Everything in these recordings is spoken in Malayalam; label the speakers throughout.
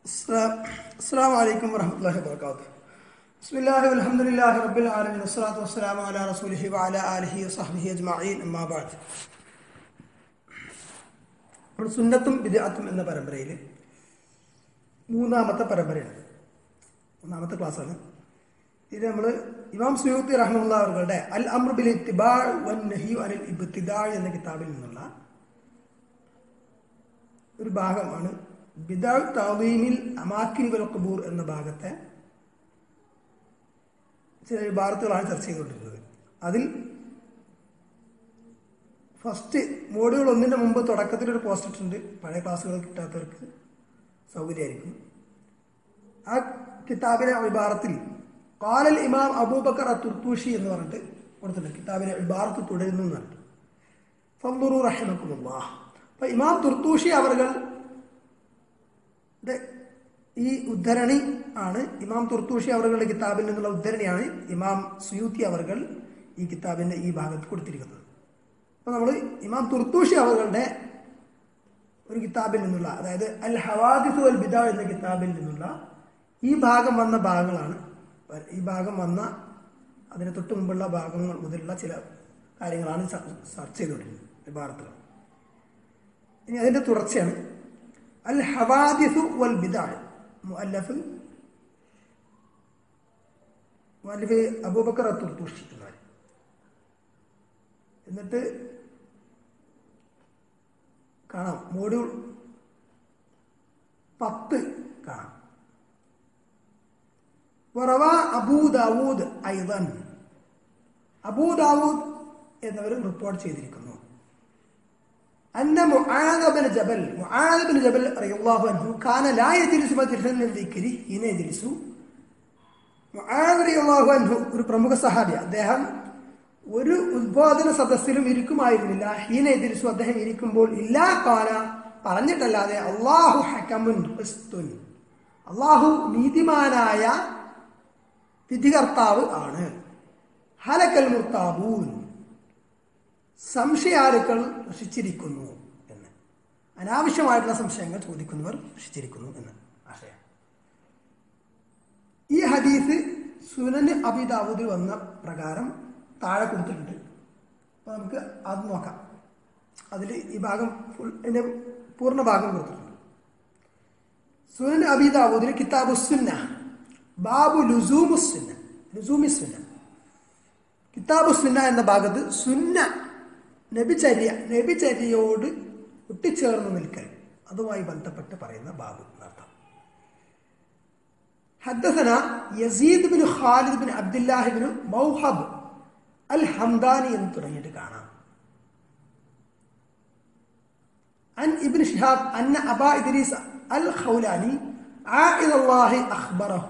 Speaker 1: السلام عليكم ورحمة الله وبركاته بسم الله والحمد لله رب العالمين والصلاة والسلام على رسوله وعلى آله وصحبه أجمعين أما بعد നമ്മൾ സുന്നത്തും വിദ്യാത്തും എന്ന പരമ്പരയിൽ മൂന്നാമത്തെ പരമ്പരയാണ് മൂന്നാമത്തെ ക്ലാസ്സാണ് ഇത് നമ്മൾ ഇമാം സുയൂത്തി റഹ്മുള്ള അവരുടെ അൽ അമ്രുബിൽ ഇത്തിബാൾ വൻ നഹിയു അനിൽ ഇബ്തിദാൾ എന്ന കിതാബിൽ നിന്നുള്ള ഒരു ഭാഗമാണ് ബിദാൾ താവീമിൽ അമാക്കിൻ വൽ ഖബൂർ എന്ന ഭാഗത്തെ ചില ഭാഗത്തുകളാണ് ചർച്ച ചെയ്തുകൊണ്ടിരുന്നത് അതിൽ ഫസ്റ്റ് മോഡ്യൂൾ ഒന്നിന്റെ മുമ്പ് തുടക്കത്തിൽ ഒരു പോസ്റ്റ് ഇട്ടുണ്ട് പഴയ ക്ലാസ്സുകൾ കിട്ടാത്തവർക്ക് സൗകര്യമായിരിക്കും ആ കിതാബിലെ വിഭാഗത്തിൽ കാലൽ ഇമാം അബൂബക്കർ തുർത്തൂഷി എന്ന് പറഞ്ഞിട്ട് കൊടുത്തിട്ടുണ്ട് കിതാബിലെ വിഭാഗത്ത് തുടരുന്നു എന്ന് പറഞ്ഞിട്ട് ഫന്ദുറു റഹിമക്കുമുള്ള അപ്പൊ ഇമാം തുർത്തൂഷി അവർകൾ ഈ ഉദ്ധരണി ആണ് ഇമാം തുർത്തൂഷി അവരുടെ കിതാബിൽ നിന്നുള്ള ഉദ്ധരണിയാണ് ഇമാം സുയൂത്തി അവർകൾ ഈ കിതാബിന്റെ ഈ ഭാഗത്ത് കൊടുത്തിരിക്കുന്നത് അപ്പൊ നമ്മൾ ഇമാം തുർത്തൂഷി അവരുടെ ഒരു കിതാബിൽ നിന്നുള്ള അതായത് അൽ ഹവാദിസു അൽ ബിദ എന്ന കിതാബിൽ നിന്നുള്ള ഈ ഭാഗം വന്ന ഭാഗങ്ങളാണ് ഈ ഭാഗം വന്ന അതിന് തൊട്ട് മുമ്പുള്ള ഭാഗങ്ങൾ മുതലുള്ള ചില കാര്യങ്ങളാണ് ചർച്ച ചെയ്തുകൊണ്ടിരുന്നത് ഭാരതത്തിൽ ഇനി അതിന്റെ തുടർച്ചയാണ് അൽ ഹവാദിസു വൽ ബിദാൾ മുഅല്ലഫ് മുഅല്ലഫ് അബൂബക്കർ തുർത്തൂഷി എന്നാണ് എന്നിട്ട് കാണാം മോഡ്യൂൾ പത്ത് കാണാം വറവ അബൂ ദാവൂദ് ഐദൻ അബൂ ദാവൂദ് എന്നവർ റിപ്പോർട്ട് ചെയ്തിരിക്കുന്നു أن معاذ بن جبل معاذ بن جبل رضي الله عنه كان لا يجلس مجلسا للذكر حين يجلس മുആദ് റളിയല്ലാഹു അൻഹു ഒരു പ്രമുഖ സഹാബി അദ്ദേഹം ഒരു ഉദ്ബോധന സദസ്സിലും ഇരിക്കുമായിരുന്നില്ല ഹീന എതിരിച്ചു അദ്ദേഹം ഇരിക്കുമ്പോൾ ഇല്ലാ കാല പറഞ്ഞിട്ടല്ലാതെ അള്ളാഹു ഹക്കമുൻ ക്രിസ്തുൻ അള്ളാഹു നീതിമാനായ വിധികർത്താവ് ആണ് ഹലക്കൽ മുർത്താബൂൻ സംശയാലുക്കൾ നശിച്ചിരിക്കുന്നു എന്ന് അനാവശ്യമായിട്ടുള്ള സംശയങ്ങൾ ചോദിക്കുന്നവർ നശിച്ചിരിക്കുന്നു എന്ന് ആശയം ഈ ഹദീസ് സുനന് അബിദാവൂദിൽ വന്ന പ്രകാരം താഴെ കൊടുത്തിട്ടുണ്ട് അപ്പോൾ നമുക്ക് അത് നോക്കാം അതിൽ ഈ ഭാഗം ഫുൾ അതിൻ്റെ പൂർണ്ണ ഭാഗം കൊടുത്തിട്ടുണ്ട് സുനൻ അബിദാവൂദിൽ കിതാബു സുന്ന ബാബു ലുസൂമുസുന്ന ലുസൂമിസുന്ന കിതാബു സുന്ന എന്ന ഭാഗത്ത് സുന്ന നബിചര്യ നബിചര്യയോട് ഒട്ടിച്ചേർന്ന് നിൽക്കൽ അതുമായി ബന്ധപ്പെട്ട് പറയുന്ന ബാബു എന്നർത്ഥം حدثنا يزيد بن خالد بن عبد الله بن موهب الحمداني എന്ന് തുടങ്ങിയിട്ട് കാണാം عن ابن شهاب أن أبا إدريس الخولاني عائد الله أخبره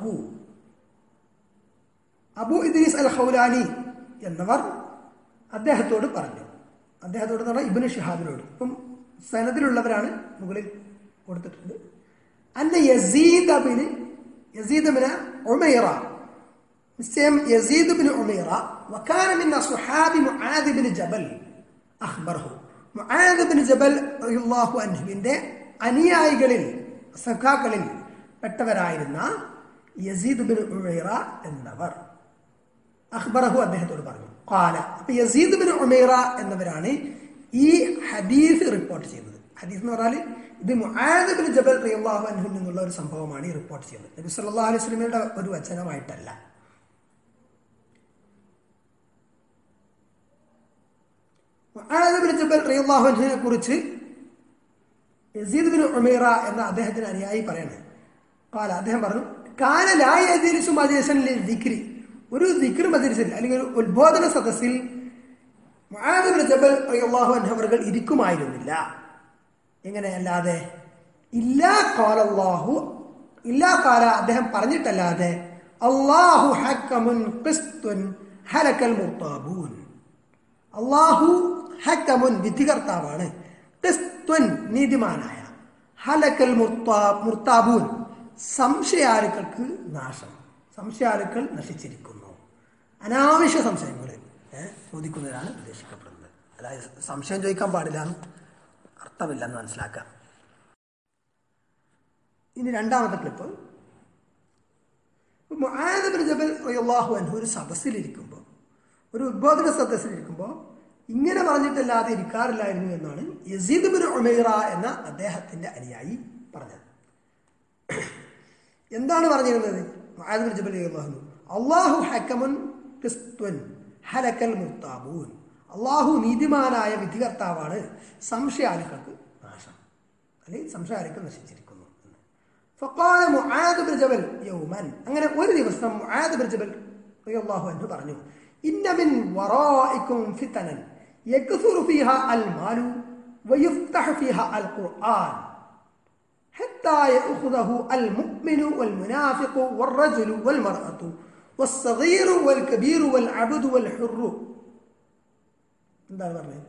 Speaker 1: അബു ഇദ്രീസ് അൽ ഖൗലാനി എന്നവർ അദ്ദേഹത്തോട് പറഞ്ഞു അദ്ദേഹത്തോട് പറഞ്ഞ ഇബിന് ഷിഹാബിനോട് ഇപ്പം സനദിലുള്ളവരാണ് മുകളിൽ കൊടുത്തിട്ടുണ്ട് അന്ന Yazid bin Yazid bin Umaira നിശ്ചയം യസീദ് ബിന് ഉമൈറ വക്കാന മിൻ സുഹാബി മുആദ് ബിൻ ജബൽ അഖ്ബറഹു മുആദ് ബിൻ ജബൽ റളിയല്ലാഹു അൻഹുവിന്റെ അനുയായികളിൽ സഖാക്കളിൽ പെട്ടവരായിരുന്ന യസീദ് ബിൻ ഉമൈറ എന്നവർ അഖ്ബറഹു അദ്ദേഹത്തോട് പറഞ്ഞു കാല അപ്പൊ യസീദ് ബിൻ ഉമൈറ എന്നവരാണ് ഈ ഹദീസ് റിപ്പോർട്ട് ചെയ്യുന്നത് ഹദീസ് എന്ന് പറഞ്ഞാൽ ഇത് മുആദ് ബിൻ ജബൽ റളിയല്ലാഹു അൻഹു നിന്നുള്ള ഒരു സംഭവമാണ് ഈ റിപ്പോർട്ട് ചെയ്യുന്നത് നബി സല്ലല്ലാഹു അലൈഹി വസല്ലമയുടെ ഒരു വചനമായിട്ടല്ല മുആദ് ബിൻ ജബൽ റളിയല്ലാഹു അൻഹുവിനെ കുറിച്ച് യസീദ് ബിൻ ഉമൈറ എന്ന അദ്ദേഹത്തിന് അനുയായി പറയാണ് കാല അദ്ദേഹം പറഞ്ഞു കാന ലാ യജ്ലിസു മജ്ലിസൻ ലിദ്ദിക്രി ഒരു ദിക്ർ മജ്ലിസിൽ അല്ലെങ്കിൽ ഒരു ഉത്ബോധന സദസ്സിൽ മുആദ് ബിൻ ജബൽ റളിയല്ലാഹു അൻഹു അവർ ഇരിക്കുമായിരുന്നില്ല എങ്ങനെയല്ലാതെ ഇല്ലാ കാലല്ലാഹു ഇല്ലാ കാല അദ്ദേഹം പറഞ്ഞിട്ടല്ലാതെ അള്ളാഹു ഹക്കമുൻ ക്രിസ്തുൻ ഹലക്കൽ മുർത്താബൂൻ അള്ളാഹു ഹക്കമുൻ വിധികർത്താവാണ് ക്രിസ്തുൻ നീതിമാനായ ഹലക്കൽ മുർത്താ മുർത്താബൂൻ സംശയാലുക്കൾക്ക് നാശം സംശയാലുക്കൾ നശിച്ചിരിക്കുന്നു അനാവശ്യ സംശയങ്ങൾ ചോദിക്കുന്നതിനാണ് ഉദ്ദേശിക്കപ്പെടുന്നത് അതായത് സംശയം ചോദിക്കാൻ പാടില്ല അർത്ഥമില്ലെന്ന് മനസ്സിലാക്കാം ഇനി രണ്ടാമത്തെ ക്ലിപ്പ് മുആദ് ബിൻ ജബൽ റളിയല്ലാഹു അൻഹു ഒരു സദസ്സിലിരിക്കുമ്പോൾ ഒരു ഉദ്ബോധന സദസ്സിലിരിക്കുമ്പോൾ ഇങ്ങനെ പറഞ്ഞിട്ടല്ലാതെ ഇരിക്കാറില്ലായിരുന്നു എന്നാണ് യസീദ് ബിൻ ഉമൈറ എന്ന അദ്ദേഹത്തിന്റെ അനുയായി പറഞ്ഞത് എന്താണ് പറഞ്ഞിരുന്നത് മുആദ് ബിൻ ജബൽ റളിയല്ലാഹു അൻഹു അല്ലാഹു ഹക്കമുൻ ഖിസ്തുൻ ഹലക്കൽ മുർത്താബൂൻ അള്ളാഹു നീതിമാനായ വിധികർത്താവാണ് സംശയാലുക്കൾക്ക് നാശം അല്ലെങ്കിൽ സംശയാലുക്കൾ നശിച്ചിരിക്കുന്നു എന്ന് ഫഖാല മുആദ് ബിൻ ജബൽ യൗമൻ അങ്ങനെ ഒരു ദിവസം മുആദ് ബിൻ ജബൽ റളിയല്ലാഹു അൻഹു പറഞ്ഞു ഇന്ന മിൻ വറായിക്കും ഫിതനൻ യക്സുറു ഫീഹാ അൽ മാലു വയുഫ്തഹു ഫീഹാ അൽ ഖുർആൻ حتى يأخذه المؤمن والمنافق والرجل والمرأة والصغير والكبير والعبد والحر എന്താണ് പറഞ്ഞത്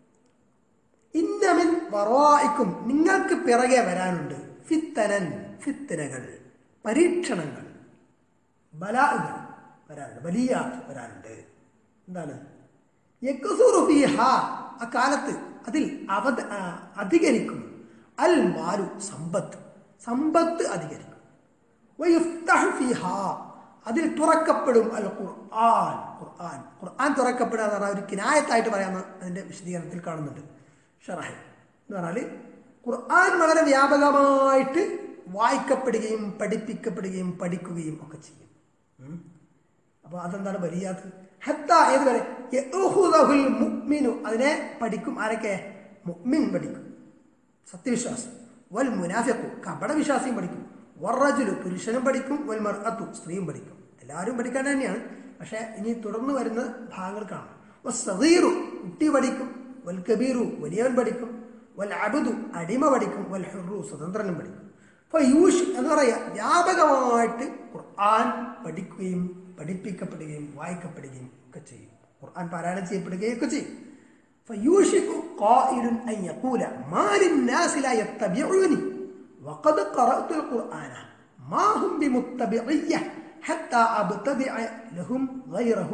Speaker 1: ഇന്നമിൻ വറായിക്കും നിങ്ങൾക്ക് പിറകെ വരാനുണ്ട് ഫിത്തനൻ ഫിത്തനകൾ പരീക്ഷണങ്ങൾ ബലാഹുകൾ വരാനുണ്ട് വലിയ വരാനുണ്ട് എന്താണ് യക്കുസുറുഫിഹ ആ കാലത്ത് അതിൽ അവധ ആ, അധികരിക്കും അൽ മാലു സമ്പത്ത് സമ്പത്ത് അധികരിക്കും വയുഫ്തഹു ഫീഹാ അതിൽ തുറക്കപ്പെടും അൽ ഖുർആൻ ഖുർആൻ ഖുർആൻ തുറക്കപ്പെടുക എന്ന് പറഞ്ഞാൽ ഒരു കിനായത്തായിട്ട് പറയാമെന്ന് അതിന്റെ വിശദീകരണത്തിൽ കാണുന്നുണ്ട് ഷറഹ് എന്ന് പറഞ്ഞാൽ ഖുർആൻ വളരെ വ്യാപകമായിട്ട് വായിക്കപ്പെടുകയും പഠിപ്പിക്കപ്പെടുകയും പഠിക്കുകയും ഒക്കെ ചെയ്യും ഉം. അപ്പൊ അതെന്താണ് വലിയാത്ത് ഹത്ത ഏതുവരെ യഅഖുദഹുൽ മുഅ്മിനു അതിനെ പഠിക്കും ആരൊക്കെ മുഅ്മിൻ പഠിക്കും സത്യവിശ്വാസി വൽ മുനാഫിഖു കപടവിശ്വാസിയും പഠിക്കും വറജുലു പുരുഷനും പഠിക്കും വൽ മർഅത്തു സ്ത്രീയും പഠിക്കും എല്ലാവരും പഠിക്കാൻ തന്നെയാണ് പക്ഷെ ഇനി തുടർന്ന് വരുന്ന ഭാഗങ്ങൾ കാണാം വസ്സഗീറു കുട്ടി പഠിക്കും വൽ കബീറു വലിയവൻ പഠിക്കും വൽ അബുദു അടിമ പഠിക്കും വൽ ഹുറു സ്വതന്ത്രനും പഠിക്കും അപ്പൊ യൂഷ് എന്ന് പറയാ വ്യാപകമായിട്ട് ഖുർആൻ പഠിക്കുകയും പഠിപ്പിക്കപ്പെടുകയും വായിക്കപ്പെടുകയും ഒക്കെ ചെയ്യും ഖുർആൻ പാരായണം ചെയ്യപ്പെടുകയും ഒക്കെ ചെയ്യും فيوشك قائل أن يقول ما للناس لا يتبعوني وقد قرأت القرآن ما هم بمتبعية حتى أبتدع لهم غيره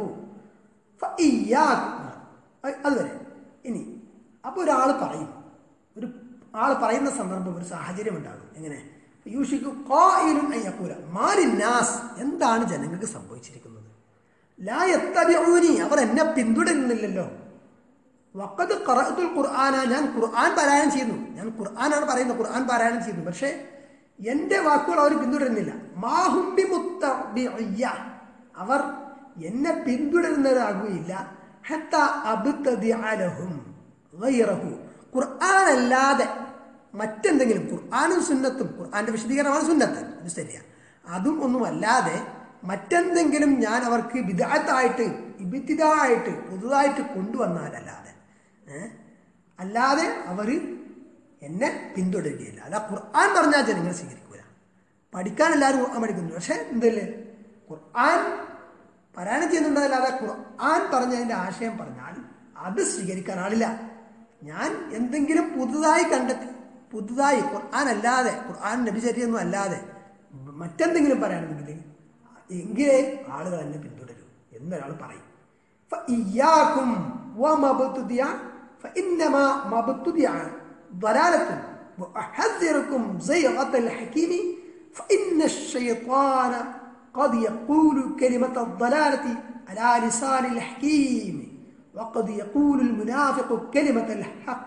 Speaker 1: فإياكم അതുവരെ ഇനി അപ്പോൾ ഒരാൾ പറയും ഒരു ആൾ പറയുന്ന സന്ദർഭം ഒരു സാഹചര്യം ഉണ്ടാകും എങ്ങനെ യൂഷിക്കു ഖായിലുൻ അയ്യക്കൂല മാലിന്നാസ് എന്താണ് ജനങ്ങൾക്ക് സംഭവിച്ചിരിക്കുന്നത് ലാ യത്തബിഊനി അവർ എന്നെ പിന്തുടരുന്നില്ലല്ലോ വക്കത് ഖറഅത്തുൽ ഖുർആന ഞാൻ ഖുർആൻ പാരായണം ചെയ്യുന്നു ഞാൻ ഖുർആനാണ് പറയുന്നത് ഖുർആൻ പാരായണം ചെയ്യുന്നു പക്ഷേ എന്റെ വാക്കുകൾ അവർ പിന്തുടരുന്നില്ല മാഹുംബി മുത്തബിഅയ്യ അവർ എന്നെ പിന്തുടരുന്നവരാകുകയില്ല ഹത്ത അബ്തദിഅലഹും ഗൈറഹു ഖുർആൻ അല്ലാതെ മറ്റെന്തെങ്കിലും ഖുർആനും സുന്നത്തും ഖുർആന്റെ വിശദീകരണമാണ് സുന്നത്ത് ഇത് ശരിയാ അതും ഒന്നുമല്ലാതെ മറ്റെന്തെങ്കിലും ഞാൻ അവർക്ക് വിദാത്തായിട്ട് ഇബിത്തിതായിട്ട് പുതുതായിട്ട് കൊണ്ടുവന്നാലല്ലാതെ ഏ? അല്ലാതെ അവർ എന്നെ പിന്തുടരുകയില്ല അല്ല ഖുർആൻ പറഞ്ഞാൽ ജനങ്ങൾ സ്വീകരിക്കൂല പഠിക്കാൻ എല്ലാവരും ഖുർആൻ പഠിക്കുന്നു പക്ഷെ എന്തല്ലേ ഖുർആൻ പാരായണം ചെയ്യുന്നുണ്ടല്ലാതെ ഖുർആൻ പറഞ്ഞതിന്റെ ആശയം പറഞ്ഞാൽ അത് സ്വീകരിക്കാൻ ആളില്ല ഞാൻ എന്തെങ്കിലും പുതുതായി കണ്ടെത്തി പുതുതായി ഖുർആൻ അല്ലാതെ ഖുർആൻ നബിചര്യൊന്നും അല്ലാതെ മറ്റെന്തെങ്കിലും പറയുകയാണെങ്കിൽ എങ്കിലേ ആളുകൾ എന്നെ പിന്തുടരൂ എന്നൊരാൾ പറയും فإياكم وما ابتدع فإنما ما ابتدع ضلالة وأحذركم زيغة الحكيم فإن الشيطان قد يقول كلمة الضلالة على لسان الحكيم وقد يقول المنافق كلمة الحق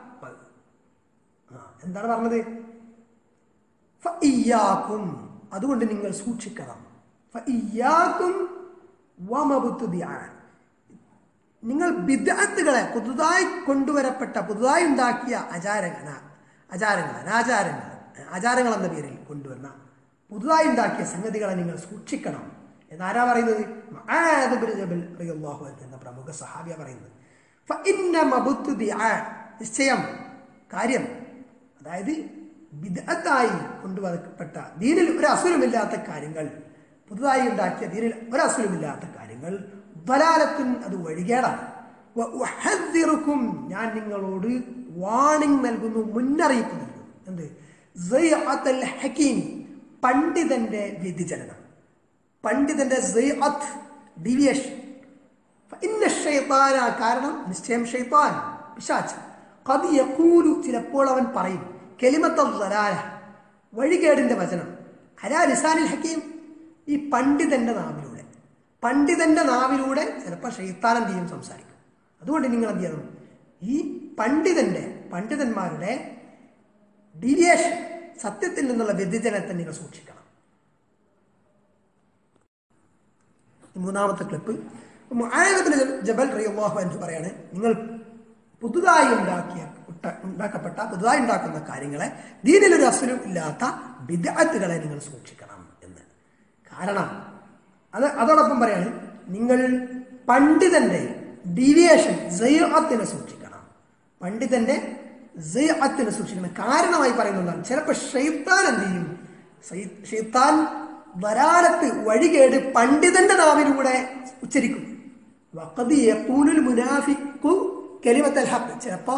Speaker 1: ആ, എന്താണ് പറഞ്ഞത് ഫഇയ്യാക്കും അതുകൊണ്ട് നിങ്ങൾ സൂക്ഷിക്കണം ഫഇയ്യാക്കും വമബുത്തുദിആൻ നിങ്ങൾ ബിദ്അത്തുകളെ പുതുതായി കൊണ്ടുവരപ്പെട്ട പുതുതായി ഉണ്ടാക്കിയ ആചാരങ്ങൾ ആചാരങ്ങൾ അനാചാരങ്ങൾ ആചാരങ്ങൾ എന്ന പേരിൽ കൊണ്ടുവന്ന പുതുതായി ഉണ്ടാക്കിയ സംഗതികളെ നിങ്ങൾ സൂക്ഷിക്കണം എന്നാരാ പറയുന്നത് മുആദ് ബിൻ ജബൽ റളിയല്ലാഹു അൻഹു എന്ന പ്രമുഖ സഹാബിയ പറയുന്നത് ഫഇന്ന മബുത്തുദിആൻ നിശ്ചയം കാര്യം അതായത് ബിദ്അത്തായി കൊണ്ടുവരപ്പെട്ട ദീനിൽ ഒരു അസുരമില്ലാത്ത കാര്യങ്ങൾ പുതുതായി ഉണ്ടാക്കിയ ദീനിൽ ഒരു അസുരമില്ലാത്ത കാര്യങ്ങൾ ബലാലത്തുൻ അത് വഴികേടാണ് വ ഉഹദ്ദിറുക്കും ഞാൻ നിങ്ങളോട് വാണിംഗ് നൽകുന്നു മുന്നറിയിപ്പ് നൽകുന്നു എന്ത് സയ്അത്തുൽ ഹക്കീം പണ്ഡിതന്റെ വ്യതിചലനം പണ്ഡിതന്റെ സയ്അത്ത് ഡീവിയേഷൻ ഇന്ന ഷെയ്ത്താന കാരണം നിശ്ചയം ഷെയ്ത്താൻ പിശാച്ച് കത് യക്കൂലു ചിലപ്പോൾ അവൻ പറയും കെലിമത്ത ദലാല വഴികേടിന്റെ വചനം ഹലാ ലിസാനിൽ ഹക്കീം ഈ പണ്ഡിതന്റെ നാവിലൂടെ പണ്ഡിതന്റെ നാവിലൂടെ ചിലപ്പോൾ ഷെയ്ത്താൻ എന്ത് ചെയ്യും സംസാരിക്കും അതുകൊണ്ട് നിങ്ങൾ എന്ത് ചെയ്യണം ഈ പണ്ഡിതന്റെ പണ്ഡിതന്മാരുടെ ഡീവിയേഷൻ സത്യത്തിൽ നിന്നുള്ള വ്യതിചലനത്തെ നിങ്ങൾ സൂക്ഷിക്കണം മൂന്നാമത്തെ ക്ലിപ്പ് മുആയബിന് ജബൽ റളിയല്ലാഹു അൻഹു പറയാണ് നിങ്ങൾ പുതുതായി ഉണ്ടാക്കിയ ഉട്ട- ഉണ്ടാക്കപ്പെട്ട പുതുതായി ഉണ്ടാക്കുന്ന കാര്യങ്ങളെ ദീനിലൊരു അസുലും ഇല്ലാത്ത വിദഗ്ധകളെ നിങ്ങൾ സൂക്ഷിക്കണം എന്ന് കാരണം അത് അതോടൊപ്പം പറയാണ് നിങ്ങൾ പണ്ഡിതന്റെ ഡീവിയേഷൻ ജയത്തിനെ സൂക്ഷിക്കണം പണ്ഡിതന്റെ ജയത്തിനെ സൂക്ഷിക്കണം കാരണമായി പറയുന്നതാണ് ചിലപ്പോൾ ഷെയ്ത്താൻ എന്ത് ചെയ്യും ഷെയ്- ഷെയ്ത്താൻ വരാലത്ത് വഴികേട് പണ്ഡിതന്റെ നാവിലൂടെ ഉച്ചരിക്കും വഖദ് യഖൂലുൽ മുനാഫിഖു കലിമത്തൽ ഹഖ് ചിലപ്പോ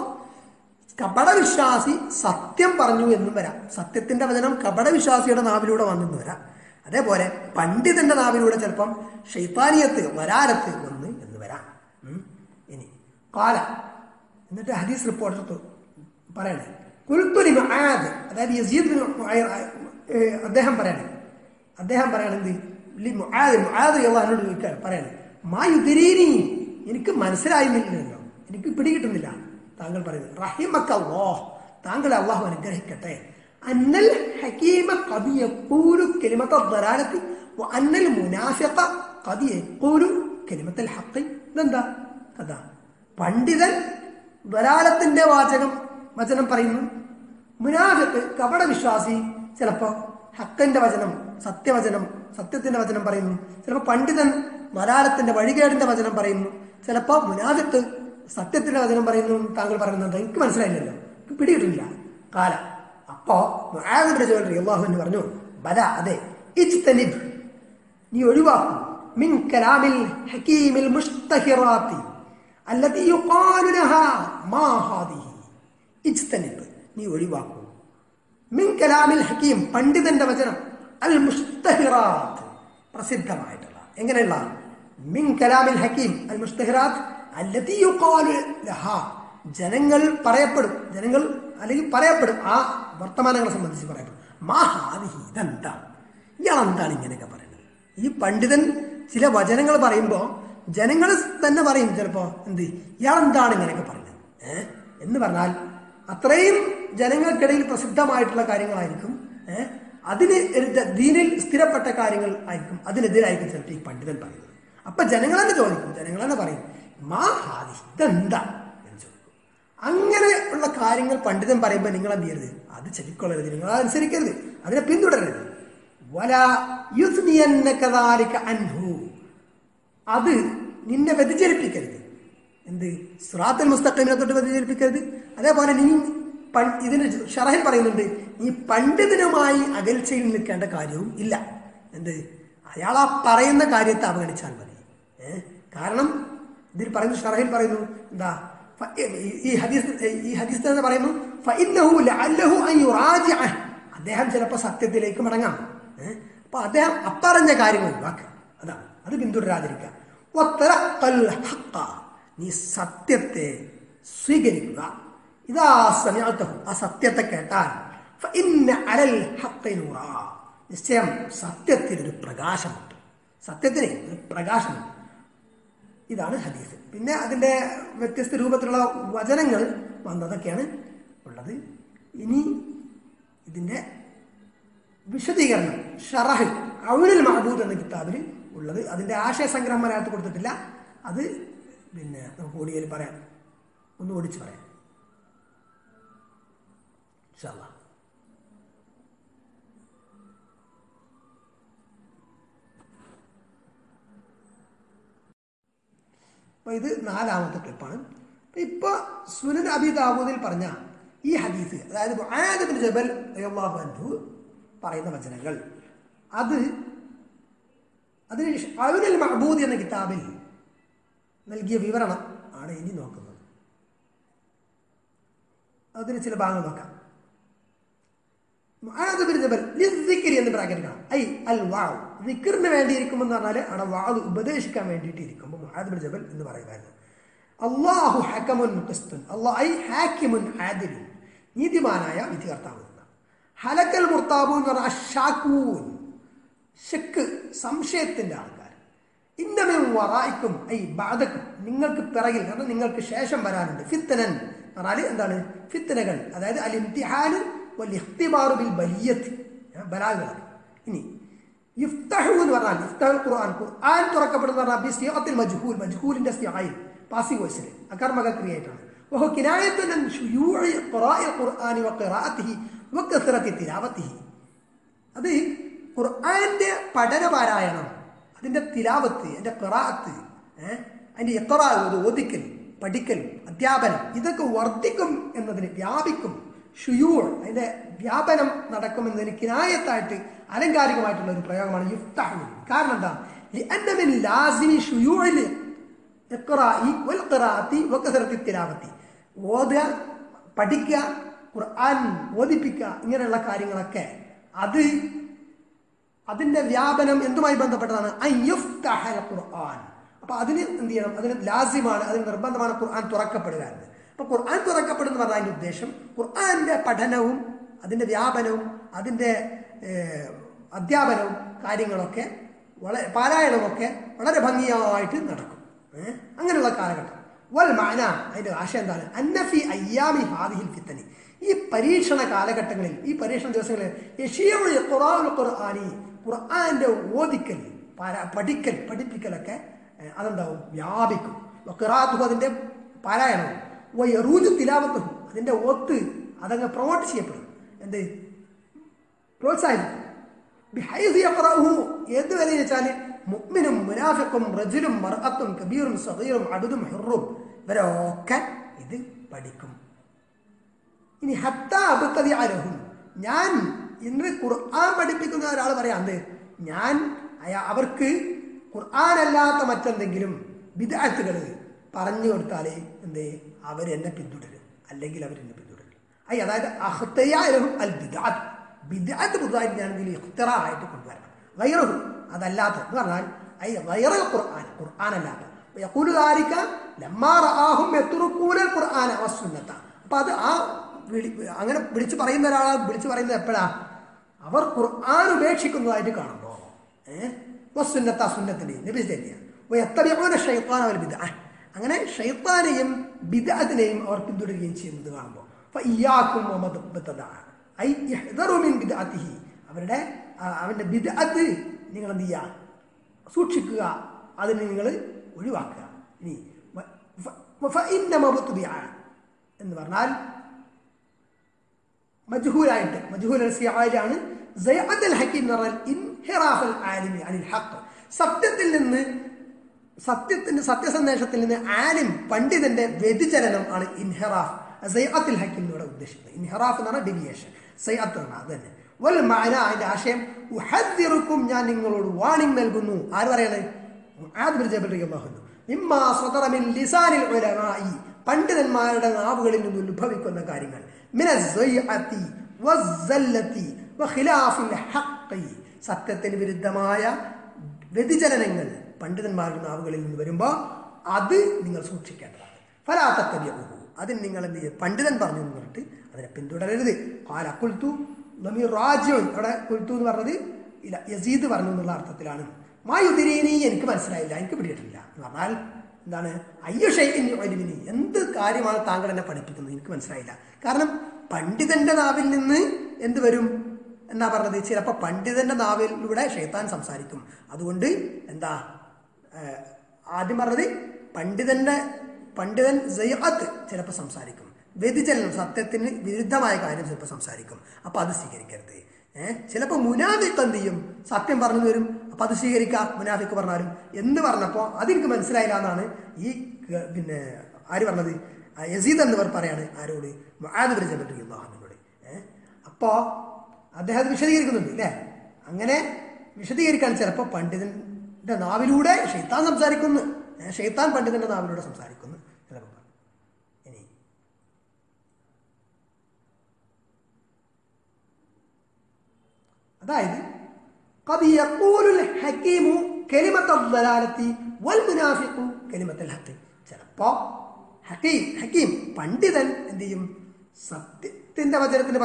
Speaker 1: കപടവിശ്വാസി സത്യം പറഞ്ഞു എന്നും വരാം സത്യത്തിന്റെ വചനം കപടവിശ്വാസിയുടെ നാവിലൂടെ വന്നെന്ന് വരാം അതേപോലെ പണ്ഡിതന്റെ നാവിലൂടെ ചിലപ്പം ഷെയ്ത്താനിയത്ത് വരാലത്ത് വന്ന് എന്ന് വരാം ഉം. ഇനി കാല എന്നിട്ട് ഹദീസ് റിപ്പോർട്ടർ പറയണേ കുൽത്തുലി മുആദ് അതായത് യസീദ് ബിൻ മുആ- ഏ, അദ്ദേഹം പറയണേ അദ്ദേഹം പറയണത് ലി മുആദ് മുആദ് എന്നോട് ചോദിക്കാൻ പറയണേ മാ യുദിരീനി എനിക്ക് മനസ്സിലായിരുന്നില്ലല്ലോ എനിക്ക് പിടികിട്ടുന്നില്ല താങ്കൾ പറയുന്നത് റഹിമക്കല്ലോ താങ്കൾ അള്ളാഹു അനുഗ്രഹിക്കട്ടെ അന്നൽ ഹക്കീമ ഖദ് യഖൂലു കലിമത്ത ضلالത്തി വഅന്നൽ മുനാഫിഖ ഖദ് യഖൂലു കലിമത്തൽ ഹഖ് ഇതെന്താ കഥ പണ്ഡിതൻ ദ്വലാലത്തിന്റെ വാചകം വചനം പറയുന്നു മുനാഫിക്ക് കപട വിശ്വാസി ചിലപ്പോ ഹക്കന്റെ വചനം സത്യവചനം സത്യത്തിന്റെ വചനം പറയുന്നു ചിലപ്പോ പണ്ഡിതൻ വലാലത്തിന്റെ വഴികേടിന്റെ വചനം പറയുന്നു ചിലപ്പോ മുനാഫിക്ക് സത്യത്തിന്റെ വചനം പറയുന്നു താങ്കൾ പറയുന്നത് എനിക്ക് മനസ്സിലായില്ലല്ലോ എനിക്ക് പിടികിട്ടില്ല കാല അപ്പോ മുആദിന്റെ ജോലി അള്ളാഹു എന്ന് പറഞ്ഞു ബല അതെ ഇജ്തനിബ് നീ ഒഴിവാക്കും മിൻ കലാമിൽ ഹക്കീമിൽ മുഷ്തഹിറാത്തി അല്ലതി യുഖാലു ലഹാ മാ ഹാദിഹി ഇജ്തനിബ് നീ ഒഴിവാക്കൂ മിൻ കലാമിൽ ഹക്കീം പണ്ഡിതന്റെ വചനം അൽ മുസ്തഹിറാത്ത് പ്രസിദ്ധമായിട്ടുള്ള എങ്ങനെയുള്ള മിൻ കലാമിൽ ഹക്കീം അൽ മുസ്തഹിറാത്ത് അല്ലതി യുഖാലു ലഹാ ജനങ്ങൾ പറയപ്പെടും ജനങ്ങൾ അല്ലെങ്കിൽ പറയപ്പെടും ആ വർത്തമാനങ്ങളെ സംബന്ധിച്ച് പറയപ്പെടും മാ ഹാദിഹി ഇതെന്താ ഇയാൾ എന്താണ് ഇങ്ങനെയൊക്കെ പറയുന്നത് ഈ പണ്ഡിതൻ ചില വചനങ്ങൾ പറയുമ്പോൾ ജനങ്ങൾ തന്നെ പറയും ചിലപ്പോ എന്ത് ഇയാൾ എന്താണ് ഇങ്ങനെയൊക്കെ പറയുന്നത് ഏഹ് എന്ന് പറഞ്ഞാൽ അത്രയും ജനങ്ങൾക്കിടയിൽ പ്രസിദ്ധമായിട്ടുള്ള കാര്യങ്ങളായിരിക്കും ഏഹ് അതിന് എതിരെ- ദീനിൽ സ്ഥിരപ്പെട്ട കാര്യങ്ങൾ ആയിരിക്കും അതിനെതിരായിരിക്കും ചിലപ്പോൾ ഈ പണ്ഡിതൻ പറയുന്നത് അപ്പൊ ജനങ്ങൾ തന്നെ ചോദിക്കും ജനങ്ങൾ തന്നെ പറയും മാ ഹാദി ഇതെന്താ എന്ന് ചോദിക്കും അങ്ങനെ ഉള്ള കാര്യങ്ങൾ പണ്ഡിതൻ പറയുമ്പോൾ നിങ്ങൾ എന്ത് ചെയ്യരുത് അത് ചെവിക്കൊള്ളരുത് നിങ്ങൾ അതനുസരിക്കരുത് അതിനെ പിന്തുടരരുത് വല യുസ്നിയന്നകദാലിക അൻഹു അത് നിന്നെ വ്യതിചലിപ്പിക്കരുത് എന്ത് സിറാത്തുൽ മുസ്തഖീമിനെ തൊട്ട് വ്യതിചലിപ്പിക്കരുത് അതേപോലെ നീ പൺ- ഇതിന് ഷറഹിൽ പറയുന്നുണ്ട് നീ പണ്ഡിതനുമായി അകൽച്ചയിൽ നിൽക്കേണ്ട കാര്യവും ഇല്ല എന്ത് അയാൾ ആ പറയുന്ന കാര്യത്തെ അവഗണിച്ചാൽ മതി ഏ? കാരണം ഇതിൽ പറയുന്നു ഷറഹിൽ പറയുന്നു എന്താ ഫ- ഈ- ഈ ഹദീസ് ഈ ഹദീസ് തന്നെ പറയുന്നു ഫഇന്നഹു ലഅല്ലഹു അൻ യുറാജിഅ. അദ്ദേഹം ചിലപ്പോൾ സത്യത്തിലേക്ക് മടങ്ങാം ഏഹ് അപ്പൊ അദ്ദേഹം അപ്പറഞ്ഞ കാര്യങ്ങൾ ഒഴിവാക്കുക അതാണ് അത് പിന്തുടരാതിരിക്കുക വത്തലഖൽ ഹഖ. നീ സത്യത്തെ സ്വീകരിക്കുക ഇതാ സമയത്തഹു ആ സത്യത്തെ കേട്ടാൽ ഫഇന്ന അലൽ ഹഖി നൂറാ. നിശ്ചയം സത്യത്തിൽ ഒരു പ്രകാശമുണ്ട് സത്യത്തിന് ഒരു പ്രകാശമുണ്ട് ഇതാണ് ഹദീസ് പിന്നെ അതിന്റെ വ്യത്യസ്ത രൂപത്തിലുള്ള വചനങ്ങൾ വന്നതൊക്കെയാണ് ഉള്ളത് ഇനി ഇതിന്റെ വിശദീകരണം ഷറഹ് ഔലുൽ മഹബൂദ് എന്ന കിതാബിൽ ഉള്ളത് അതിന്റെ ആശയ സംഗ്രഹം മലയാളത്തിൽ കൊടുത്തിട്ടില്ല അത് പിന്നെ നമുക്ക് ഓടിയയിൽ പറയാം ഒന്ന് ഓടിച്ച് പറയാം ഇൻഷാ അല്ലാ. അപ്പൊ ഇത് നാലാമത്തെ ക്ലിപ്പാണ് അപ്പൊ ഇപ്പൊ സുനൻ അബി ദാവൂദിൽ പറഞ്ഞ ഈ ഹദീസ് അതായത് മുആദ് ബിൻ ജബൽ റളിയല്ലാഹു അൻഹു പറയുന്ന വചനങ്ങൾ അത് അതിന് അലുൽ മഹബൂദ് എന്ന കിതാബിൽ നൽകിയ വിവരണം ആണ് ഇനി നോക്കുന്നത് അതിന് ചില ഭാഗങ്ങൾ നോക്കാം മുആദ് ബിൻ ജബൽ ലിദ്ദിക്രി എന്ന് ബ്രാക്കറ്റ് കാണാം ഐ അൽ വാവ് ദിക്റിന് വേണ്ടിയിരിക്കുമെന്ന് പറഞ്ഞാൽ അവിടെ വാവ് ഉപദേശിക്കാൻ വേണ്ടിയിട്ട് ഇരിക്കുമ്പോൾ മുആദ് ബിൻ ജബൽ എന്ന് പറയുമായിരുന്നു അള്ളാഹു ഹക്കമുൻ ഖിസ്തുൻ അള്ളാഹ് ഐ ഹാക്കിമുൻ ആദിലുൻ നീതിമാനായ വിധികർത്താവ് എന്നാണ് ഹലക്കൽ മുർത്താബു എന്ന് പറഞ്ഞാൽ അഷാക്കൂൻ ഷെക്ക് സംശയത്തിന്റെ ആൾക്കാർ ഇന്നമേ വറായിക്കും ഐ ബാധക്കും നിങ്ങൾക്ക് പിറകിൽ കാരണം നിങ്ങൾക്ക് ശേഷം വരാനുണ്ട് ഫിത്തനൻ പറഞ്ഞാൽ എന്താണ് ഫിത്തനകൾ അതായത് അൽ ഇംതിഹാന് വൽ ഇഖ്തിബാറു ബിൽ ബലിയത്ത് ബലാഗുകൾ ഇനി ഇഫ്തഹു എന്ന് പറഞ്ഞാൽ ഇഫ്തഹുൽ ഖുർആൻ ഖുർആൻ തുറക്കപ്പെടുന്ന പറഞ്ഞാൽ ബി സിയത്തിൽ മജ്ഹൂൽ മജ്ഹൂലിന്റെ സിയായിൽ പാസീവ് വോയിസിൽ അകർമ്മക ക്രിയേറ്റാണ് وهو كناية عن شيوع قراء القرآن وقراءته وكثرة تلاوته അത് ഖുർആന്റെ പഠനപാരായണം അതിന്റെ തിലാവത്ത് അതിന്റെ ഖിറാഅത്ത് ഏഹ് അതിന്റെ ഇഖറാ അത് ഓദിക്കൽ പഠിക്കൽ അധ്യാപനം ഇതൊക്കെ വർദ്ധിക്കും എന്നതിന് വ്യാപിക്കും ഷുയൂർ അതിന്റെ വ്യാപനം നടക്കുമെന്നതിന് കിനായത്തായിട്ട് അലങ്കാരികമായിട്ടുള്ള ഒരു പ്രയോഗമാണ് യുഫ്തഹു കാരണം എന്താ لأن من لازم شيوع الإقراء والقراءة وكثرة التلاوة ഓതുക പഠിക്കുക ഖുർആൻ ഓദിപ്പിക്കുക ഇങ്ങനെയുള്ള കാര്യങ്ങളൊക്കെ അത് അതിന്റെ വ്യാപനം എന്തുമായി ബന്ധപ്പെട്ടതാണ് അയ്യുഫ്തഹൽ ഖുർആൻ അപ്പൊ അതിന് എന്ത് ചെയ്യണം അതിന് ലാസിമാണ് അതിന് നിർബന്ധമാണ് ഖുർആൻ തുറക്കപ്പെടുക എന്ന് അപ്പൊ ഖുർആൻ തുറക്കപ്പെടുന്ന പറഞ്ഞ അതിന്റെ ഉദ്ദേശം ഖുർആന്റെ പഠനവും അതിന്റെ വ്യാപനവും അതിന്റെ ഏഹ്, അധ്യാപനവും കാര്യങ്ങളൊക്കെ വളരെ പാരായണമൊക്കെ വളരെ ഭംഗിയായിട്ട് നടക്കും ഏഹ്? അങ്ങനെയുള്ള കാലഘട്ടം വൽ മാന അതിന്റെ ആശയം എന്താണ് അന്നഫി അയ്യാമി ഹാദിഹിൽ ഫിത്തനി ഈ പരീക്ഷണ കാലഘട്ടങ്ങളിൽ ഈ പരീക്ഷണ ദിവസങ്ങളിൽ യശീഉൽ ഖുർആനുൽ ഖുർആനി ഖുർആന്റെ ഓദിക്കൽ പാരാ- പഠിക്കൽ പഠിപ്പിക്കലൊക്കെ ഏഹ്, അതെന്താവും വ്യാപിക്കും ഖിറാത്തുഹു അതിന്റെ പാരായണവും വയറൂജു തിലാവത്തുഹു അതിന്റെ ഒത്ത് അതങ്ങ് പ്രൊമോട്ട് ചെയ്യപ്പെടും എന്ത് പ്രോത്സാഹിപ്പിക്കും ബിഹൈസ് യഖറഉഹു ഏത് വരെ വെച്ചാൽ മുഅ്മിനും മുനാഫിഖും റജുലും മർഅത്തും കബീറും സഗീറും അബ്ദും ഹുറും ഇവരൊക്കെ ഇത് പഠിക്കും ഇനി ഹത്ത അബുത്തതി അലഹും ഞാൻ ഇന്ന് ഖുർആൻ പഠിപ്പിക്കുന്ന ഒരാൾ പറയാം എന്ത് ഞാൻ അയാ- അവർക്ക് ഖുർആൻ അല്ലാത്ത മറ്റെന്തെങ്കിലും വിദാത്തുകൾ പറഞ്ഞു കൊടുത്താലേ എന്ത് അവർ എന്നെ പിന്തുടരും അല്ലെങ്കിൽ അവർ എന്നെ പിന്തുടരും അയ്യ അതായത് അഹ്തയാലഹും അൽ ബിദാത്ത് ബിദാത്ത് പുതുതായിട്ട് ഞാൻ ഇതിൽ ഇഖ്തിറ ആയിട്ട് കൊണ്ടുവരണം ഗൈറഹു അതല്ലാത്ത എന്ന് പറഞ്ഞാൽ ഐ ഗൈറൽ ഖുർആൻ ഖുർആൻ അല്ലാത്ത യഖൂലു ദാലിക ലമ്മാ റആഹും യത്റുകൂന ഖുർആന വസ്സുന്നത അപ്പൊ അത് ആ വിളി അങ്ങനെ വിളിച്ചു പറയുന്ന ഒരാളെ വിളിച്ചു പറയുന്നത് എപ്പോഴാ അവർ ഖുർആൻ ഉപേക്ഷിക്കുന്നതായിട്ട് കാണുമ്പോ ഏഹ് വസ്സുന്നത്ത സുന്നത്തിന്റെയും നബിസിന്റെയും എത്തറിയോന ഷൈത്താൻ അവർ ബിദ അങ്ങനെ ഷൈത്താനെയും ബിദഅത്തിനെയും അവർ പിന്തുടരുകയും ചെയ്യുന്നത് കാണുമ്പോൾ ഫഇയ്യാക്കും വമദ്ബതദ. ഐ ഇഹ്ദറു മിൻ ബിദ്അത്തിഹി. അവരുടെ ആ, അവന്റെ ബിദ്അത്ത് നിങ്ങൾ എന്ത് ചെയ്യുക സൂക്ഷിക്കുക അതിനെ നിങ്ങൾ ഒഴിവാക്കുക ഇനി വ- ഫ- ഫഇന്ന മബ്തുബിഅ എന്ന് പറഞ്ഞാൽ മജ്ഹൂലായിട്ട് മജ്ഹൂൽ സിയാലാണ് സയ്യദ് അൽ ഹക്കീം എന്ന് പറഞ്ഞാൽ ഇൻഹിറാഫൽ ആലിമി അനിൽ ഹഖ് സത്യത്തിൽ നിന്ന് സത്യത്തിന്റെ സത്യസന്ദേശത്തിൽ നിന്ന് ആലിം പണ്ഡിതന്റെ വ്യതിചലനം ആണ് ഇൻഹിറാഫ് സയ്യത്തുൽ ഹക്കീം എന്നിവിടെ ഉദ്ദേശിക്കുന്നത് ഇൻഹിറാഫ് എന്ന് പറഞ്ഞാൽ ഡെവിയേഷൻ സയ്യത്ത് എന്ന് അത് തന്നെ വൽ മാന അതിന്റെ ആശയം ഉഹദ്ദിറുക്കും ഞാൻ നിങ്ങളോട് വാണിംഗ് നൽകുന്നു ആര് പറയണേ മുആദ് ബിൻ ജബൽ റളിയല്ലാഹു അൻഹു മിമ്മാ സദറ മിൻ ലിസാനിൽ ഉലമാഇ പണ്ഡിതന്മാരുടെ നാവുകളിൽ നിന്ന് ഉത്ഭവിക്കുന്ന കാര്യങ്ങൾ മിന സയ്യഅത്തി വസ്സല്ലത്തി വഖിലാഫിൽ ഹഖ് സത്യത്തിന് വിരുദ്ധമായ വ്യതിചലനങ്ങൾ പണ്ഡിതന്മാരുടെ നാവുകളിൽ നിന്ന് വരുമ്പോൾ അത് നിങ്ങൾ സൂക്ഷിക്കേണ്ടതാണ് ഫലാത്തക്കറിയൂ അതിന് നിങ്ങൾ എന്ത് ചെയ്യുക പണ്ഡിതൻ പറഞ്ഞു എന്ന് പറഞ്ഞിട്ട് അതിനെ പിന്തുടരരുത് കാല കുൽത്തു നമീർ രാജ്യം അവിടെ കുൽത്തു എന്ന് പറഞ്ഞത് ഇല്ല യസീദ് പറഞ്ഞു എന്നുള്ള അർത്ഥത്തിലാണ് മായുതിരീനി എനിക്ക് മനസ്സിലായില്ല എനിക്ക് പിടിയിട്ടില്ല എന്ന് പറഞ്ഞാൽ എന്താണ് അയ്യുഷൈനി എന്ത് കാര്യമാണ് താങ്കൾ എന്നെ പഠിപ്പിക്കുന്നത് എനിക്ക് മനസ്സിലായില്ല കാരണം പണ്ഡിതന്റെ നാവിൽ നിന്ന് എന്ത് വരും എന്നാ പറഞ്ഞത് ചിലപ്പോൾ പണ്ഡിതന്റെ നാവിലൂടെ ഷെയ്ത്താൻ സംസാരിക്കും അതുകൊണ്ട് എന്താ ഏഹ്, ആദ്യം പറഞ്ഞത് പണ്ഡിതന്റെ പണ്ഡിതൻ ജയ്യത്ത് ചിലപ്പോൾ സംസാരിക്കും വ്യതിചലനം സത്യത്തിന് വിരുദ്ധമായ കാര്യം ചിലപ്പോൾ സംസാരിക്കും അപ്പൊ അത് സ്വീകരിക്കരുത് ഏഹ് ചിലപ്പോൾ മുനാഫിക്ക് എന്ത് ചെയ്യും സത്യം പറഞ്ഞു വരും അപ്പൊ അത് സ്വീകരിക്കാം മുനാഫിക്ക് പറഞ്ഞാലും എന്ന് പറഞ്ഞപ്പോ അതെനിക്ക് മനസ്സിലായില്ല എന്നാണ് ഈ ക- പിന്നെ ആര് പറഞ്ഞത് ആ യസീദ് എന്നിവർ പറയാണ് ആരോട് മുആദ് ഏഹ് അപ്പോ അദ്ദേഹം അത് വിശദീകരിക്കുന്നുണ്ട് അല്ലേ അങ്ങനെ വിശദീകരിക്കാൻ ചിലപ്പോൾ പണ്ഡിതന്റെ നാവിലൂടെ ഷെയ്ത്താൻ സംസാരിക്കുന്നു ഏ, ഷെയ്ത്താൻ പണ്ഡിതന്റെ നാവിലൂടെ സംസാരിക്കുന്നു ചിലപ്പോൾ പറയും. ഇനി അതായത് قد يقول الحكيم كلمة الضلالة والمنافق كلمة الحق ചിലപ്പോ ഹക്കീം ഹക്കീം പണ്ഡിതൻ എന്ത് ചെയ്യും സത്യത്തിന്റെ വചനത്തിന് പകരം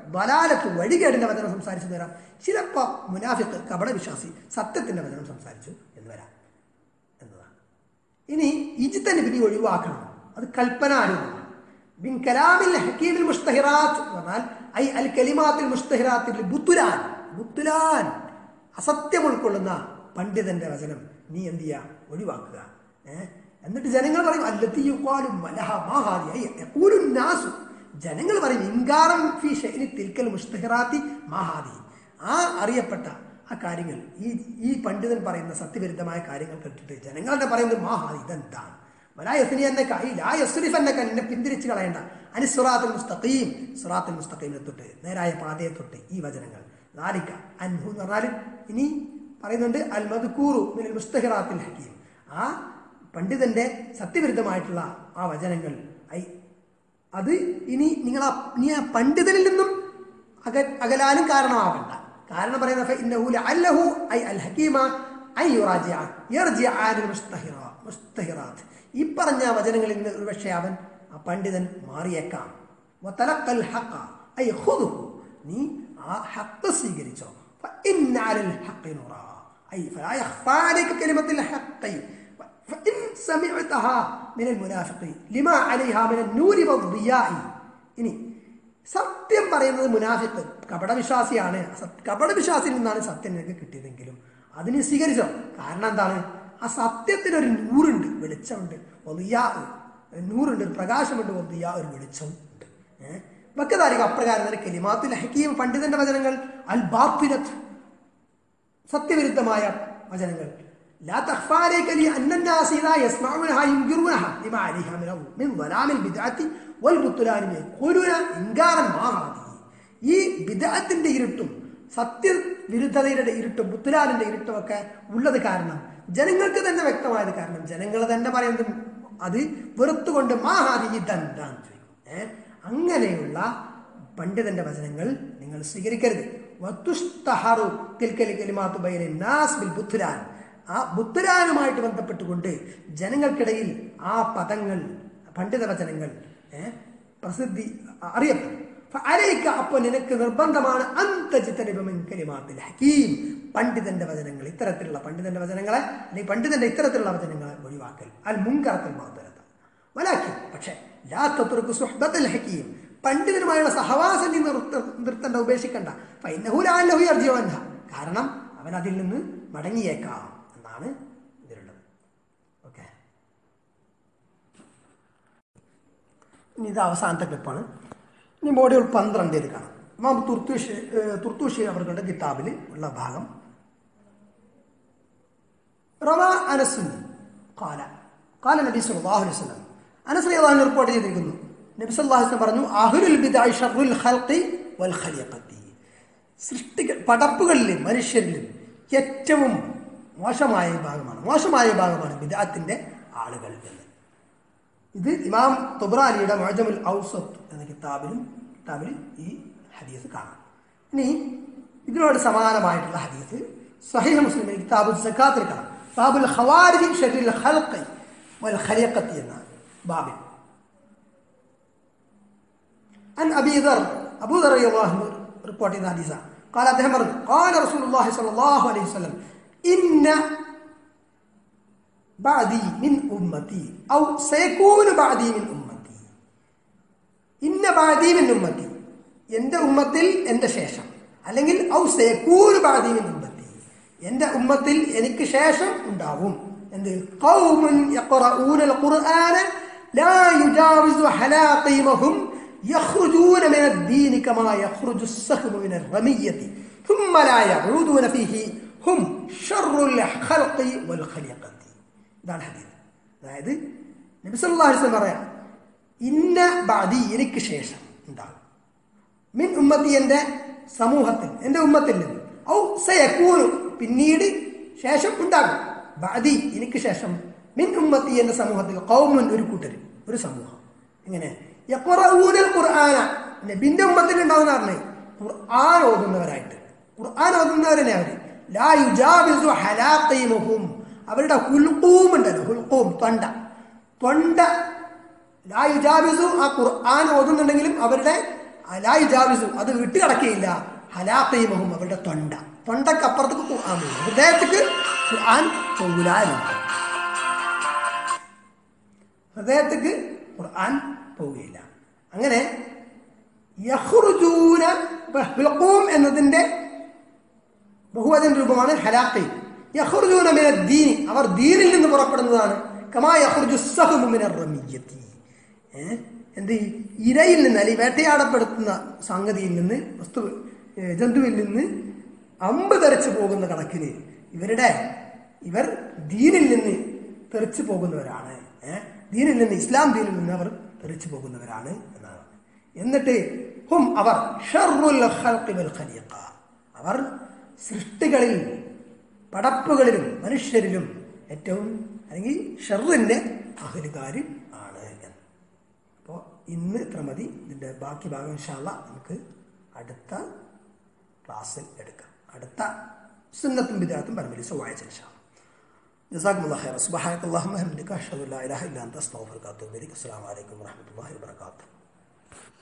Speaker 1: ബലാലത്ത് വഴികേടിന്റെ വചനം സംസാരിച്ചു തരാം ചിലപ്പോ മുനാഫിക്ക് കപട വിശ്വാസി സത്യത്തിന്റെ വചനം സംസാരിച്ചു എന്ന് വരാം എന്നതാണ് ഇനി ഇജിത്തനിബിനി ഒഴിവാക്കണം അത് കൽപ്പനാരൂപമാണ് ബിൻ കലാമിൽ ഹക്കീമിൽ മുസ്തഹിറാത്ത് എന്ന് പറഞ്ഞാൽ ഐ അൽ കലിമാത്തിൽ മുസ്തഹിറാത്തിൽ ബുത്തുലാൻ ബുത്തുലാൻ അസത്യം ഉൾക്കൊള്ളുന്ന പണ്ഡിതന്റെ വചനം നീ എന്ത് ചെയ്യുക ഒഴിവാക്കുക ഏഹ് എന്നിട്ട് ജനങ്ങൾ പറയും അല്ലത്തി യുക്കാലും മലഹ മാഹാദി ഐ യഖൂലു നാസു ജനങ്ങൾ പറയും ഇൻകാറം ഫി ഷൈനി തിൽക്കൽ മുസ്തഹിറാത്തി മാഹാദി ആ അറിയപ്പെട്ട ആ കാര്യങ്ങൾ ഈ ഈ പണ്ഡിതൻ പറയുന്ന സത്യവിരുദ്ധമായ കാര്യങ്ങൾ കേട്ടിട്ട് ജനങ്ങൾ തന്നെ പറയുന്നത് മാഹാദി ഇതെന്താണ് വലായസ്നി എന്നൊക്കെ ഈ ലായസ്രിഫ് എന്നൊക്കെ എന്നെ പിന്തിരിച്ച് കളയണ്ട അനി സുറാത്തുൽ മുസ്തഖീം സുറാത്തുൽ മുസ്തഖീമിനെ തൊട്ട് നേരായ പാതയെ തൊട്ട് ഈ വചനങ്ങൾ നാലിക്ക അൻഹു എന്ന് പറഞ്ഞാൽ ഇനി പറയുന്നുണ്ട് അൽ മദ്കൂറു മിനൽ മുസ്തഹിറാത്തിൽ ഹക്കീം ആ പണ്ഡിതന്റെ സത്യവിരുദ്ധമായിട്ടുള്ള ആ വചനങ്ങൾ ഐ അത് ഇനി നിങ്ങൾ ആ നീ ആ പണ്ഡിതനിൽ നിന്നും അക അകലാനും കാരണമാവണ്ട കാരണം പറയുന്നത് ഫഇന്നഹു ലഅല്ലഹു ഐ അൽ ഹകീമ ഐ യുറാജിഅ യർജിഅ ആനിൽ മുസ്തഹിറ മുസ്തഹിറാത്ത് ഈ പറഞ്ഞ വചനങ്ങളിൽ നിന്ന് ഒരുപക്ഷെ അവൻ ആ പണ്ഡിതൻ മാറിയേക്കാം വതലഖൽ ഹഖ ഐ ഖുദുഹു നീ ആ ഹഖ് സ്വീകരിച്ചോ ഫഇന്ന അലൽ ഹഖി നുറാ ഐ ഫലാ യഖ്ഫാ അലൈക കലിമത്തുൽ ഹഖി فإن سمعتها من المنافق لما عليها من النور والضياء ഇനി സത്യം പറയുന്നത് മുനാഫിക്ക് കപടവിശ്വാസിയാണ് സത്- കപടവിശ്വാസിയിൽ നിന്നാണ് സത്യം നിനക്ക് കിട്ടിയതെങ്കിലും അതിന് സ്വീകരിച്ചോ കാരണം എന്താണ് ആ സത്യത്തിന് ഒരു നൂറുണ്ട് വെളിച്ചമുണ്ട് ഒന്നിയാ നൂറുണ്ട് ഒരു പ്രകാശമുണ്ട് ഒന്നിയാ ഒരു വെളിച്ചം ഉണ്ട് ഏഹ് വക്കതാരിക അപ്രകാരം തന്നെ കലിമാത്തിൽ ഹക്കീം പണ്ഡിതന്റെ വചനങ്ങൾ അൽ ബാത്തിനത്ത് സത്യവിരുദ്ധമായ വചനങ്ങൾ لا تخفى عليك لأن الناس إذا يسمعونها ينكرونها لما عليها من من ظلام البدعة والبطلان يقولون إنكارا ما هذه ഈ ബിദഅത്തിന്റെ ഇരുട്ടും സത്യവിരുദ്ധതയുടെ ഇരുട്ടും ബുത്തുലാലിന്റെ ഇരുട്ടും ഒക്കെ ഉള്ളത് കാരണം ജനങ്ങൾക്ക് തന്നെ വ്യക്തമായത് കാരണം ജനങ്ങൾ തന്നെ പറയുന്നത് അത് വെറുത്തുകൊണ്ട് മാഹാദി ഇതെന്താന്ന് ചോദിക്കും ഏഹ് അങ്ങനെയുള്ള പണ്ഡിതന്റെ വചനങ്ങൾ നിങ്ങൾ സ്വീകരിക്കരുത് വത്തുസ്തഹറു തിൽക്കലി കലിമാത്തു ബൈന നാസ് ബിൽ ബുത്തുലാൻ ആ ബുദ്ധരാനുമായിട്ട് ബന്ധപ്പെട്ടുകൊണ്ട് ജനങ്ങൾക്കിടയിൽ ആ പദങ്ങൾ പണ്ഡിത വചനങ്ങൾ ഏ, പ്രസിദ്ധി അറിയപ്പെടും അരയ്ക്ക അപ്പോൾ നിനക്ക് നിർബന്ധമാണ് അന്തജിത്തനിപമെങ്കിൽ ഹക്കീം പണ്ഡിതന്റെ വചനങ്ങൾ ഇത്തരത്തിലുള്ള പണ്ഡിതന്റെ വചനങ്ങളെ അല്ലെങ്കിൽ പണ്ഡിതന്റെ ഇത്തരത്തിലുള്ള വചനങ്ങളെ ഒഴിവാക്കൽ അൽ മുൻകറത്തിൽ മാത്രം വലാക്കി പക്ഷേ ലാത്തത്തുർക്ക് സുഹ്ബത്തുൽ ഹക്കീം പണ്ഡിതനുമായുള്ള സഹവാസം നീ നിർത്ത നിർത്തണ്ട ഉപേക്ഷിക്കണ്ട ഫൈനഹുലാഹു അർജിവന്ന കാരണം അവൻ അതിൽ നിന്ന് മടങ്ങിയേക്കാം എന്നാണ് ഇതിലുള്ളത് ഓക്കെ ഇനി ഇത് അവസാനത്തെ ക്ലിപ്പാണ് ഇനി മോഡ്യൂൾ പന്ത്രണ്ടിൽ കാണാം ഇമാം തുർത്തൂഷ് ഏഹ് തുർത്തൂഷി അവരുടെ കിതാബിൽ ഉള്ള ഭാഗം റവാ അനസുൻ കാല കാല നബി സല്ലല്ലാഹു അലൈഹി വസല്ലം അനസ് റളിയല്ലാഹു റിപ്പോർട്ട് ചെയ്തിരിക്കുന്നു നബി സല്ലല്ലാഹു അലൈഹി വസല്ലം പറഞ്ഞു അഹ്ലുൽ ബിദ്അ ഷർറുൽ ഖൽഖി വൽ ഖലിഖത്തി സൃഷ്ടികൾ പടപ്പുകളിൽ മനുഷ്യരിലും ഏറ്റവും മോശമായ വിഭാഗമാണ് മോശമായ വിഭാഗമാണ് ബിദാത്തിന്റെ ആളുകൾ എന്ന് ഇത് ഇമാം തുബ്രാനിയുടെ മൊജമുൽ ഔസത്ത് എന്ന കിതാബിലും കിതാബിൽ ഈ ഹദീസ് കാണാം ഇനി ഇതിനോട് സമാനമായിട്ടുള്ള ഹദീസ് സഹീഹ് മുസ്ലിമിൽ കിതാബുൽ സക്കാത്തിൽ കാണാം ബാബുൽ ഖവാരിജി ഷറിൽ ഖൽഖി വൽ ഖലിഖത്തി എന്ന ബാബിൽ عن ابي ذر ابو ذر رضي الله عنه ريبورت هذا حديث قال അദ്ദേഹം പറഞ്ഞു قال رسول الله صلى الله عليه وسلم ان بعدي من امتي او سيكون بعدي من امتي ഇന്ന ബാദി മിൻ ഉമ്മത്തി എൻ്റെ ഉമ്മത്തിൽ എൻ്റെ ശേഷം അല്ലെങ്കിൽ ഔ സേക്കൂന് ബാദി മിൻ ഉമ്മത്തി എൻ്റെ ഉമ്മത്തിൽ എനിക്ക് ശേഷം ഉണ്ടാവും എന്ത് ഖൗമുൻ യഖറഊനൽ ഖുർആന ലാ യുജാവിസു ഹലാഖീമഹും يخرجون من الدين كما يخرج السهم من الرمية ثم لا يعودون فيه هم شر الخلق والخليقة ഇതാണ് ഹദീസ് അതായത് നബി സല്ലല്ലാഹു അലൈഹി വസല്ലം പറയാം ഇന്ന ബാദി എനിക്ക് ശേഷം ഉണ്ടാകും മിൻ ഉമ്മത്തി എൻ്റെ സമൂഹത്തിൽ എൻ്റെ ഉമ്മത്തിൽ നിന്ന് ഔ സയക്കൂനു പിന്നീട് ശേഷം ഉണ്ടാകും ബാദി എനിക്ക് ശേഷം മിൻ ഉമ്മത്തി എൻ്റെ സമൂഹത്തിൽ കൗമുൻ ഒരു കൂട്ടർ ഒരു സമൂഹം ഇങ്ങനെ യഖറഊനൽ ഖുർആന നബിന്റെ ഉമ്മത്തിൽ ഉണ്ടാകുന്ന പറഞ്ഞേ ഖുർആൻ ഓതുന്നവരായിട്ട് ഖുർആൻ ഓതുന്നവരനെ അവര് ലാ യുജാബിസു ഹലാഖീമുഹും അവരുടെ ഹുൽഖൂം ഉണ്ടല്ലോ ഹുൽഖൂം തൊണ്ട തൊണ്ട ലാ യുജാബിസു ആ ഖുർആൻ ഓതുന്നുണ്ടെങ്കിലും അവരുടെ അലായി ജാവിസു അത് വിട്ടുകിടക്കുകയില്ല ഹലാത്തൈമഹും അവരുടെ തൊണ്ട തൊണ്ടക്കപ്പുറത്തേക്ക് ഖുർആൻ പോകും ഹൃദയത്തേക്ക് ഖുർആൻ പോകില്ല ഹൃദയത്തേക്ക് ഖുർആൻ പോവുകയില്ല അങ്ങനെ യഹ്റുജൂന യഹ്ലഖൂം എന്നതിന്റെ ബഹുവചന രൂപമാണ് ഹലാഖി യഹ്റുജൂന മിന ദീനി അവർ ദീനിൽ നിന്ന് പുറപ്പെടുന്നതാണ് കമാ യഹ്റുജു സഹമു മിന റമിയത്തി ഏ? എന്ത് ഈ ഇരയിൽ നിന്ന് അല്ലെങ്കിൽ വേട്ടയാടപ്പെടുത്തുന്ന സംഗതിയിൽ നിന്ന് വസ്തു ഏ, ജന്തുവിൽ നിന്ന് അമ്പ് തെറിച്ചു പോകുന്ന കണക്കിന് ഇവരുടെ ഇവർ ദീനിൽ നിന്ന് തെറിച്ചു പോകുന്നവരാണ് ഏ? ദീനിൽ നിന്ന് ഇസ്ലാം ദീനിൽ നിന്ന് അവർ തെറിച്ചു പോകുന്നവരാണ് എന്നാണ് എന്നിട്ട് ഹും അവർ ഷർറുൽ ഖൽഖി വൽ ഖലീഖ. അവർ സൃഷ്ടികളിൽ പടപ്പുകളിലും മനുഷ്യരിലും ഏറ്റവും അല്ലെങ്കിൽ ഷെറിന്റെ അഹലുകാരും ആണ് എന്ന് അപ്പോൾ ഇന്ന് ഇത്ര മതി ഇതിൻ്റെ ബാക്കി ഭാഗം ഇൻഷാല്ല നമുക്ക് അടുത്ത ക്ലാസ്സിൽ എടുക്കാം അടുത്ത സുന്നത്തും വിദ്യാർത്ഥും പരമ്പര ചൊവ്വാഴ്ച ഇൻഷാ جزاكم الله خيرا سبحانك اللهم وبحمدك اشهد ان لا اله الا انت استغفرك واتوب اليك السلام عليكم ورحمه الله وبركاته